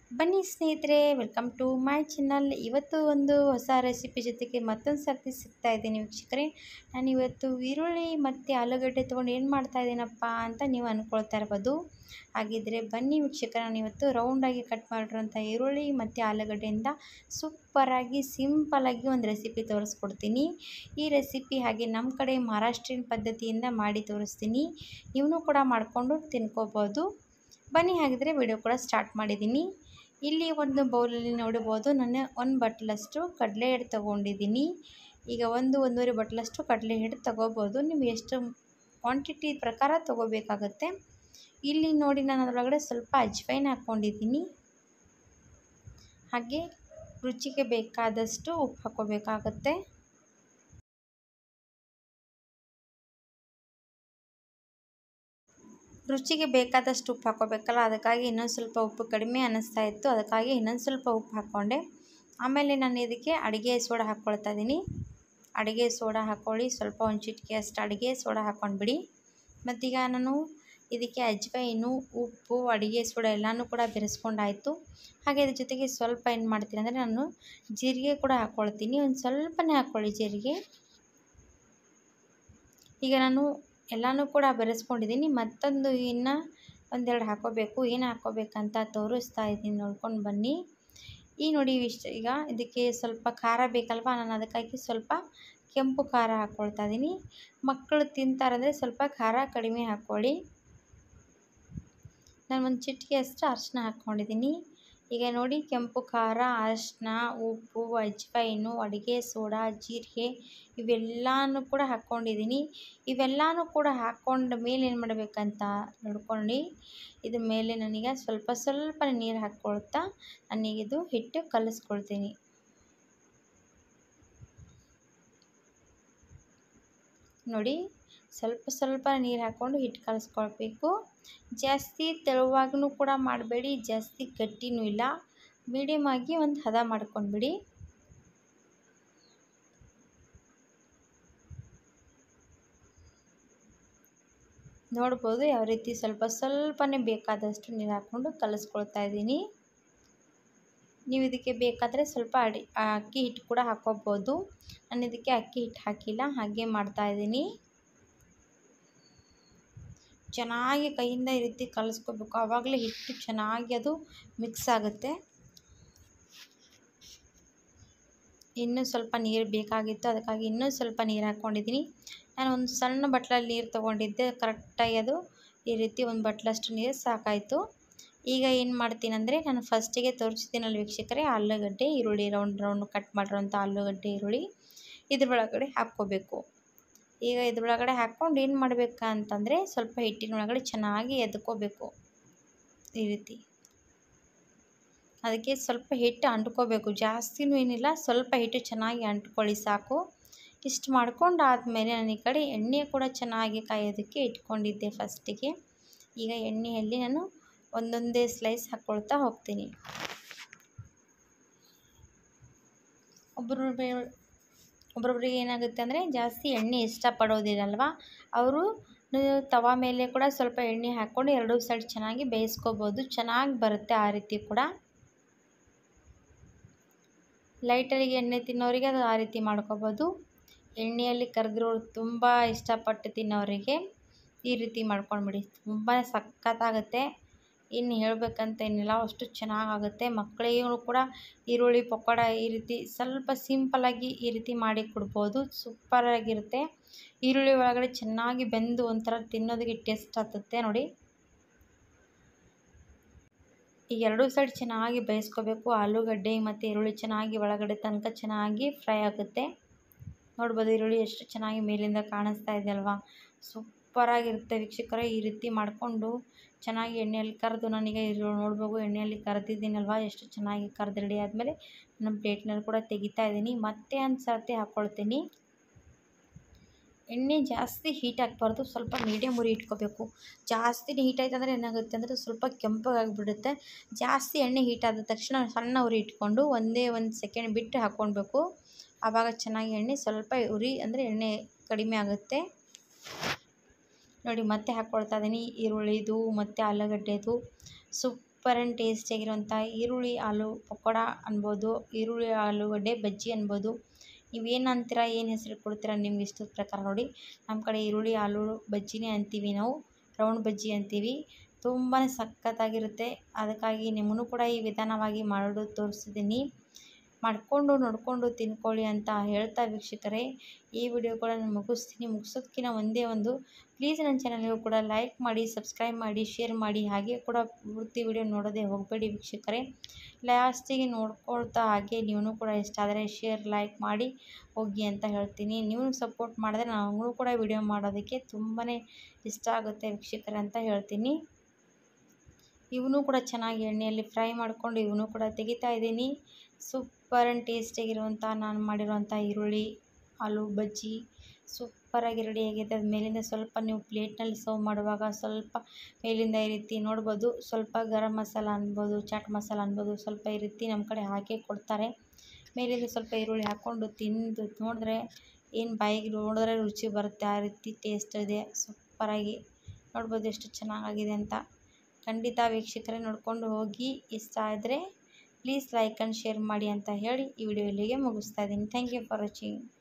ಬನ್ನಿ ಸ್ನೇಹಿತರೆ welcome to my channel ಇವತ್ತು ಒಂದು ಹೊಸ ರೆಸಿಪಿ ಜೊತೆಗೆ ಮತ್ತೊಂದು ಸರ್ತಿ ಸಿಗ್ತಾ ಇದ್ದೀನಿ ವೀಕ್ಷಕರೇ ನಾನು ಇವತ್ತು ಈರುಳ್ಳಿ ಮತ್ತು ಆಲೂಗಡ್ಡೆ ತೊಗೊಂಡು ಏನು ಮಾಡ್ತಾ ಇದ್ದೀನಪ್ಪ ಅಂತ ನೀವು ಅಂದ್ಕೊಳ್ತಾ ಇರ್ಬೋದು ಹಾಗಿದ್ದರೆ ಬನ್ನಿ ವೀಕ್ಷಕರ ನಾನು ಇವತ್ತು ರೌಂಡಾಗಿ ಕಟ್ ಮಾಡಿರೋಂಥ ಈರುಳ್ಳಿ ಮತ್ತು ಆಲೂಗಡ್ಡೆಯಿಂದ ಸೂಪರಾಗಿ ಸಿಂಪಲಾಗಿ ಒಂದು ರೆಸಿಪಿ ತೋರಿಸ್ಕೊಡ್ತೀನಿ ಈ ರೆಸಿಪಿ ಹಾಗೆ ನಮ್ಮ ಕಡೆ ಮಹಾರಾಷ್ಟ್ರೀಯನ್ ಪದ್ಧತಿಯಿಂದ ಮಾಡಿ ತೋರಿಸ್ತೀನಿ ನೀವು ಕೂಡ ಮಾಡಿಕೊಂಡು ತಿನ್ಕೋಬೋದು ಬನ್ನಿ ಹಾಗಿದ್ರೆ ವಿಡಿಯೋ ಕೂಡ ಸ್ಟಾರ್ಟ್ ಮಾಡಿದ್ದೀನಿ ಇಲ್ಲಿ ಒಂದು ಬೌಲಲ್ಲಿ ನೋಡ್ಬೋದು ನಾನು ಒಂದು ಬಟ್ಲಷ್ಟು ಕಡಲೆ ಹಿಟ್ಟು ತೊಗೊಂಡಿದ್ದೀನಿ ಈಗ ಒಂದು ಒಂದೂವರೆ ಬಟ್ಲಷ್ಟು ಕಡಲೆ ಹಿಟ್ಟು ತೊಗೋಬೋದು ನೀವು ಎಷ್ಟು ಕ್ವಾಂಟಿಟಿ ಪ್ರಕಾರ ತೊಗೋಬೇಕಾಗತ್ತೆ ಇಲ್ಲಿ ನೋಡಿ ನಾನು ಅದರೊಳಗಡೆ ಸ್ವಲ್ಪ ಅಜ್ವೈನ್ ಹಾಕ್ಕೊಂಡಿದ್ದೀನಿ ಹಾಗೆ ರುಚಿಗೆ ಬೇಕಾದಷ್ಟು ಉಪ್ಪು ಹಾಕ್ಕೋಬೇಕಾಗತ್ತೆ ರುಚಿಗೆ ಬೇಕಾದಷ್ಟು ಉಪ್ಪು ಹಾಕ್ಕೋಬೇಕಲ್ಲ ಅದಕ್ಕಾಗಿ ಇನ್ನೊಂದು ಸ್ವಲ್ಪ ಉಪ್ಪು ಕಡಿಮೆ ಅನ್ನಿಸ್ತಾ ಇತ್ತು ಅದಕ್ಕಾಗಿ ಇನ್ನೊಂದು ಸ್ವಲ್ಪ ಉಪ್ಪು ಹಾಕ್ಕೊಂಡೆ ಆಮೇಲೆ ನಾನು ಇದಕ್ಕೆ ಅಡುಗೆ ಸೋಡಾ ಹಾಕ್ಕೊಳ್ತಾ ಇದ್ದೀನಿ ಅಡುಗೆ ಸೋಡಾ ಹಾಕ್ಕೊಳ್ಳಿ ಸ್ವಲ್ಪ ಒಂದು ಚಿಟಿಕೆ ಅಷ್ಟು ಅಡುಗೆ ಸೋಡಾ ಹಾಕ್ಕೊಂಡ್ಬಿಡಿ ಮತ್ತೀಗ ನಾನು ಇದಕ್ಕೆ ಅಜ್ವೈನು ಉಪ್ಪು ಅಡುಗೆ ಸೋಡಾ ಎಲ್ಲನೂ ಕೂಡ ಬೆರೆಸ್ಕೊಂಡಾಯಿತು ಹಾಗೆ ಇದ್ರ ಜೊತೆಗೆ ಸ್ವಲ್ಪ ಏನು ಮಾಡ್ತೀನಿ ಅಂದರೆ ನಾನು ಜೀರಿಗೆ ಕೂಡ ಹಾಕ್ಕೊಳ್ತೀನಿ ಒಂದು ಸ್ವಲ್ಪನೇ ಹಾಕ್ಕೊಳ್ಳಿ ಜೀರಿಗೆ ಈಗ ನಾನು ಎಲ್ಲನೂ ಕೂಡ ಬೆರೆಸ್ಕೊಂಡಿದ್ದೀನಿ ಮತ್ತೊಂದು ಇನ್ನು ಒಂದೆರಡು ಹಾಕ್ಕೋಬೇಕು ಏನು ಹಾಕ್ಕೋಬೇಕಂತ ತೋರಿಸ್ತಾ ಇದ್ದೀನಿ ನೋಡ್ಕೊಂಡು ಬನ್ನಿ ಈ ನೋಡಿ ಇಷ್ಟ ಈಗ ಇದಕ್ಕೆ ಸ್ವಲ್ಪ ಖಾರ ಬೇಕಲ್ವ ನಾನು ಅದಕ್ಕಾಗಿ ಸ್ವಲ್ಪ ಕೆಂಪು ಖಾರ ಹಾಕ್ಕೊಳ್ತಾ ಇದ್ದೀನಿ ಮಕ್ಕಳು ತಿಂತಾರಂದರೆ ಸ್ವಲ್ಪ ಖಾರ ಕಡಿಮೆ ಹಾಕ್ಕೊಳ್ಳಿ ನಾನು ಒಂದು ಚಿಟಿಕೆ ಅಷ್ಟು ಅರಿಶಿನ ಹಾಕ್ಕೊಂಡಿದ್ದೀನಿ ಈಗ ನೋಡಿ ಕೆಂಪು ಖಾರ ಅರಿಶಿನ ಉಪ್ಪು ಅಜ್ವೈನು ಅಡುಗೆ ಸೋಡಾ ಜೀರಿಗೆ ಇವೆಲ್ಲನೂ ಕೂಡ ಹಾಕ್ಕೊಂಡಿದ್ದೀನಿ ಇವೆಲ್ಲನೂ ಕೂಡ ಹಾಕ್ಕೊಂಡ ಮೇಲೆ ಏನು ಮಾಡಬೇಕಂತ ನೋಡ್ಕೊಂಡು ಇದ್ರ ಮೇಲೆ ನನಗೆ ಸ್ವಲ್ಪ ಸ್ವಲ್ಪ ನೀರು ಹಾಕ್ಕೊಳ್ತಾ ನನಗಿದು ಹಿಟ್ಟು ಕಲಿಸ್ಕೊಳ್ತೀನಿ ನೋಡಿ ಸ್ವಲ್ಪ ಸ್ವಲ್ಪ ನೀರು ಹಾಕ್ಕೊಂಡು ಹಿಟ್ಟು ಕಲಿಸ್ಕೊಳ್ಬೇಕು ಜಾಸ್ತಿ ತೆಳುವಾಗೂ ಕೂಡ ಮಾಡಬೇಡಿ ಜಾಸ್ತಿ ಗಟ್ಟಿನೂ ಇಲ್ಲ ಮೀಡಿಯಮ್ ಆಗಿ ಒಂದು ಹದ ಮಾಡ್ಕೊಂಡ್ಬಿಡಿ ನೋಡ್ಬೋದು ಯಾವ ರೀತಿ ಸ್ವಲ್ಪ ಸ್ವಲ್ಪನೇ ಬೇಕಾದಷ್ಟು ನೀರು ಹಾಕ್ಕೊಂಡು ಕಲಿಸ್ಕೊಳ್ತಾ ಇದ್ದೀನಿ ನೀವು ಇದಕ್ಕೆ ಬೇಕಾದರೆ ಸ್ವಲ್ಪ ಅಡಿ ಅಕ್ಕಿ ಹಿಟ್ಟು ಕೂಡ ಹಾಕ್ಕೋಬೋದು ನಾನು ಇದಕ್ಕೆ ಅಕ್ಕಿ ಹಿಟ್ಟು ಹಾಕಿಲ್ಲ ಹಾಗೆ ಮಾಡ್ತಾಯಿದ್ದೀನಿ ಚೆನ್ನಾಗಿ ಕೈಯಿಂದ ಈ ರೀತಿ ಕಲಿಸ್ಕೋಬೇಕು ಆವಾಗಲೇ ಹಿಟ್ಟು ಚೆನ್ನಾಗಿ ಅದು ಮಿಕ್ಸ್ ಆಗುತ್ತೆ ಇನ್ನೂ ಸ್ವಲ್ಪ ನೀರು ಬೇಕಾಗಿತ್ತು ಅದಕ್ಕಾಗಿ ಇನ್ನೂ ಸ್ವಲ್ಪ ನೀರು ಹಾಕ್ಕೊಂಡಿದ್ದೀನಿ ನಾನು ಒಂದು ಸಣ್ಣ ಬಟ್ಲಲ್ಲಿ ನೀರು ತೊಗೊಂಡಿದ್ದೆ ಕರೆಕ್ಟಾಗಿ ಅದು ಈ ರೀತಿ ಒಂದು ಬಟ್ಲಷ್ಟು ನೀರು ಸಾಕಾಯಿತು ಈಗ ಏನು ಮಾಡ್ತೀನಿ ಅಂದರೆ ನಾನು ಫಸ್ಟಿಗೆ ತೋರಿಸ್ತೀನಲ್ಲ ವೀಕ್ಷಕರೇ ಆಲೂಗಡ್ಡೆ ಈರುಳ್ಳಿ ರೌಂಡ್ ರೌಂಡ್ ಕಟ್ ಮಾಡಿರೋಂಥ ಆಲೂಗಡ್ಡೆ ಈರುಳ್ಳಿ ಇದ್ರೊಳಗಡೆ ಹಾಕ್ಕೋಬೇಕು ಈಗ ಇದ್ರೊಳಗಡೆ ಹಾಕ್ಕೊಂಡು ಏನು ಮಾಡಬೇಕು ಅಂತಂದರೆ ಸ್ವಲ್ಪ ಹಿಟ್ಟಿನೊಳಗಡೆ ಚೆನ್ನಾಗಿ ಎದ್ಕೋಬೇಕು ಈ ರೀತಿ ಅದಕ್ಕೆ ಸ್ವಲ್ಪ ಹಿಟ್ಟು ಅಂಟ್ಕೋಬೇಕು ಜಾಸ್ತಿನೂ ಏನಿಲ್ಲ ಸ್ವಲ್ಪ ಹಿಟ್ಟು ಚೆನ್ನಾಗಿ ಅಂಟ್ಕೊಳ್ಳಿ ಸಾಕು ಇಷ್ಟು ಮಾಡ್ಕೊಂಡು ಆದಮೇಲೆ ನಾನು ಈ ಕಡೆ ಎಣ್ಣೆ ಕೂಡ ಚೆನ್ನಾಗಿ ಕಾಯೋದಕ್ಕೆ ಇಟ್ಕೊಂಡಿದ್ದೆ ಫಸ್ಟಿಗೆ ಈಗ ಎಣ್ಣೆಯಲ್ಲಿ ನಾನು ಒಂದೊಂದೇ ಸ್ಲೈಸ್ ಹಾಕ್ಕೊಳ್ತಾ ಹೋಗ್ತೀನಿ ಒಬ್ಬರು ಒಬ್ರೊಬ್ರಿಗೆ ಏನಾಗುತ್ತೆ ಅಂದರೆ ಜಾಸ್ತಿ ಎಣ್ಣೆ ಇಷ್ಟಪಡೋದಿರಲ್ವ ಅವರು ತವಾ ಮೇಲೆ ಕೂಡ ಸ್ವಲ್ಪ ಎಣ್ಣೆ ಹಾಕ್ಕೊಂಡು ಎರಡೂ ಸೈಡ್ ಚೆನ್ನಾಗಿ ಬೇಯಿಸ್ಕೋಬೋದು ಚೆನ್ನಾಗಿ ಬರುತ್ತೆ ಆ ರೀತಿ ಕೂಡ ಲೈಟರಿಗೆ ಎಣ್ಣೆ ತಿನ್ನೋರಿಗೆ ಅದು ಆ ರೀತಿ ಮಾಡ್ಕೋಬೋದು ಎಣ್ಣೆಯಲ್ಲಿ ಕರೆದಿರೋರು ತುಂಬ ಇಷ್ಟಪಟ್ಟು ತಿನ್ನೋರಿಗೆ ಈ ರೀತಿ ಮಾಡ್ಕೊಂಡ್ಬಿಡಿ ತುಂಬಾ ಸಖತ್ತಾಗುತ್ತೆ ಇನ್ನು ಹೇಳಬೇಕಂತ ಏನಿಲ್ಲ ಅಷ್ಟು ಚೆನ್ನಾಗಾಗುತ್ತೆ ಮಕ್ಕಳಿಗೂ ಕೂಡ ಈರುಳ್ಳಿ ಪಕೋಡ ಈ ರೀತಿ ಸ್ವಲ್ಪ ಸಿಂಪಲಾಗಿ ಈ ರೀತಿ ಮಾಡಿ ಕೊಡ್ಬೋದು ಸೂಪರಾಗಿರುತ್ತೆ ಈರುಳ್ಳಿ ಒಳಗಡೆ ಚೆನ್ನಾಗಿ ಬೆಂದು ಒಂಥರ ತಿನ್ನೋದಕ್ಕೆ ಟೇಸ್ಟ್ ಆಗ್ತದೆ ನೋಡಿ ಈಗ ಎರಡೂ ಸೈಡ್ ಚೆನ್ನಾಗಿ ಬೇಯಿಸ್ಕೋಬೇಕು ಆಲೂಗಡ್ಡೆ ಮತ್ತು ಈರುಳ್ಳಿ ಚೆನ್ನಾಗಿ ಒಳಗಡೆ ತನಕ ಚೆನ್ನಾಗಿ ಫ್ರೈ ಆಗುತ್ತೆ ನೋಡ್ಬೋದು ಈರುಳ್ಳಿ ಎಷ್ಟು ಚೆನ್ನಾಗಿ ಮೇಲಿಂದ ಕಾಣಿಸ್ತಾ ಇದೆ ಅಲ್ವಾ ಸೂಪರಾಗಿರುತ್ತೆ ವೀಕ್ಷಕರೇ ಈ ರೀತಿ ಮಾಡಿಕೊಂಡು ಚೆನ್ನಾಗಿ ಎಣ್ಣೆಯಲ್ಲಿ ಕರೆದು ನನಗೆ ನೋಡ್ಬೋದು ಎಣ್ಣೆಯಲ್ಲಿ ಕರೆದಿದ್ದೀನಲ್ವ ಎಷ್ಟು ಚೆನ್ನಾಗಿ ಕರೆದು ರೆಡಿ ಆದಮೇಲೆ ನಮ್ಮ ಪ್ಲೇಟ್ನಲ್ಲಿ ಕೂಡ ತೆಗಿತಾ ಇದ್ದೀನಿ ಮತ್ತೆ ಒಂದು ಸರ್ತಿ ಹಾಕ್ಕೊಳ್ತೀನಿ ಎಣ್ಣೆ ಜಾಸ್ತಿ ಹೀಟ್ ಹಾಕ್ಬಾರ್ದು ಸ್ವಲ್ಪ ಮೀಡಿಯಮ್ ಉರಿ ಇಟ್ಕೋಬೇಕು ಜಾಸ್ತಿ ಹೀಟ್ ಆಯ್ತು ಅಂದರೆ ಏನಾಗುತ್ತೆ ಅಂದರೆ ಸ್ವಲ್ಪ ಕೆಂಪಗಾಗಿಬಿಡುತ್ತೆ ಜಾಸ್ತಿ ಎಣ್ಣೆ ಹೀಟ್ ಆದ ತಕ್ಷಣ ಸಣ್ಣ ಉರಿ ಇಟ್ಕೊಂಡು ಒಂದೇ ಒಂದು ಸೆಕೆಂಡ್ ಬಿಟ್ಟು ಹಾಕ್ಕೊಳ್ಬೇಕು ಆವಾಗ ಚೆನ್ನಾಗಿ ಎಣ್ಣೆ ಸ್ವಲ್ಪ ಉರಿ ಅಂದರೆ ಎಣ್ಣೆ ಕಡಿಮೆ ಆಗುತ್ತೆ ನೋಡಿ ಮತ್ತೆ ಹಾಕ್ಕೊಳ್ತಾ ಇದ್ದೀನಿ ಈರುಳ್ಳಿದು ಮತ್ತು ಆಲೂಗಡ್ಡೆದು ಸೂಪ್ ಸೂಪರ್ ಆ್ಯಂಡ್ ಟೇಸ್ಟಿಯಾಗಿರುವಂಥ ಈರುಳ್ಳಿ ಆಲೂ ಪಕೋಡ ಅನ್ಬೋದು ಈರುಳ್ಳಿ ಆಲೂಗಡ್ಡೆ ಬಜ್ಜಿ ಅನ್ಬೋದು ನೀವೇನು ಅಂತೀರ ಏನು ಹೆಸರು ಕೊಡ್ತೀರ ನಿಮ್ಗೆ ಇಷ್ಟದ ಪ್ರಕಾರ ನೋಡಿ ನಮ್ಮ ಕಡೆ ಈರುಳ್ಳಿ ಆಲೂ ಬಜ್ಜಿನೇ ಅಂತೀವಿ ನಾವು ರೌಂಡ್ ಬಜ್ಜಿ ಅಂತೀವಿ ತುಂಬಾ ಸಖತ್ತಾಗಿರುತ್ತೆ ಅದಕ್ಕಾಗಿ ನಿಮಗೂ ಕೂಡ ಈ ವಿಧಾನವಾಗಿ ಮಾಡೋದು ತೋರಿಸಿದ್ದೀನಿ ಮಾಡಿಕೊಂಡು ನೋಡಿಕೊಂಡು ತಿನ್ಕೊಳ್ಳಿ ಅಂತ ಹೇಳ್ತಾ ವೀಕ್ಷಕರೇ ಈ ವಿಡಿಯೋ ಕೂಡ ನಾನು ಮುಗಿಸ್ತೀನಿ ಮುಗಿಸೋದಕ್ಕಿಂತ ಒಂದೇ ಒಂದು ಪ್ಲೀಸ್ ನನ್ನ ಚಾನಲ್ಗೂ ಕೂಡ ಲೈಕ್ ಮಾಡಿ ಸಬ್ಸ್ಕ್ರೈಬ್ ಮಾಡಿ ಶೇರ್ ಮಾಡಿ ಹಾಗೆ ಕೂಡ ಪೂರ್ತಿ ವಿಡಿಯೋ ನೋಡೋದೇ ಹೋಗಬೇಡಿ ವೀಕ್ಷಕರೇ ಲಾಸ್ಟಿಗೆ ನೋಡ್ಕೊಳ್ತಾ ಹಾಗೆ ನೀವು ಕೂಡ ಇಷ್ಟ ಆದರೆ ಶೇರ್ ಲೈಕ್ ಮಾಡಿ ಹೋಗಿ ಅಂತ ಹೇಳ್ತೀನಿ ನೀವು ಸಪೋರ್ಟ್ ಮಾಡಿದ್ರೆ ನಾವು ಕೂಡ ವಿಡಿಯೋ ಮಾಡೋದಕ್ಕೆ ತುಂಬಾ ಇಷ್ಟ ಆಗುತ್ತೆ ವೀಕ್ಷಕರೇ ಅಂತ ಹೇಳ್ತೀನಿ ಇವನು ಕೂಡ ಚೆನ್ನಾಗಿ ಎಣ್ಣೆಯಲ್ಲಿ ಫ್ರೈ ಮಾಡಿಕೊಂಡು ಇವನು ಕೂಡ ತೆಗಿತಾ ಇದ್ದೀನಿ ಸೂಪರ್ ಆ್ಯಂಡ್ ಟೇಸ್ಟಿಯಾಗಿರುವಂಥ ನಾನು ಮಾಡಿರುವಂಥ ಈರುಳ್ಳಿ ಆಲೂ ಬಜ್ಜಿ ಸೂಪರಾಗಿ ರೆಡಿಯಾಗಿದೆ ಅದು ಮೇಲಿಂದ ಸ್ವಲ್ಪ ನೀವು ಪ್ಲೇಟ್ನಲ್ಲಿ ಸರ್ವ್ ಮಾಡುವಾಗ ಸ್ವಲ್ಪ ಮೇಲಿಂದ ಈ ರೀತಿ ನೋಡ್ಬೋದು ಸ್ವಲ್ಪ ಗರಂ ಮಸಾಲ ಅನ್ಬೋದು ಚಾಟ್ ಮಸಾಲ ಅನ್ಬೋದು ಸ್ವಲ್ಪ ಈ ರೀತಿ ನಮ್ಮ ಕಡೆ ಹಾಕಿ ಕೊಡ್ತಾರೆ ಮೇಲಿಂದ ಸ್ವಲ್ಪ ಈರುಳ್ಳಿ ಹಾಕ್ಕೊಂಡು ತಿಂದು ನೋಡಿದ್ರೆ ಏನು ಬಾಯಿಗೆ ನೋಡಿದ್ರೆ ರುಚಿ ಬರುತ್ತೆ ಆ ರೀತಿ ಟೇಸ್ಟ್ ಇದೆ ಸೂಪರಾಗಿ ನೋಡ್ಬೋದು ಎಷ್ಟು ಚೆನ್ನಾಗಿದೆ ಅಂತ ಖಂಡಿತ ವೀಕ್ಷಕರೇ ನೋಡ್ಕೊಂಡು ಹೋಗಿ ಇಷ್ಟ ಆದರೆ ಪ್ಲೀಸ್ ಲೈಕ್ ಆ್ಯಂಡ್ ಶೇರ್ ಮಾಡಿ ಅಂತ ಹೇಳಿ ಈ ವಿಡಿಯೋ ಇಲ್ಲಿಗೆ ಮುಗಿಸ್ತಾ ಇದ್ದೀನಿ ಥ್ಯಾಂಕ್ ಯು ಫಾರ್ ವಾಚಿಂಗ್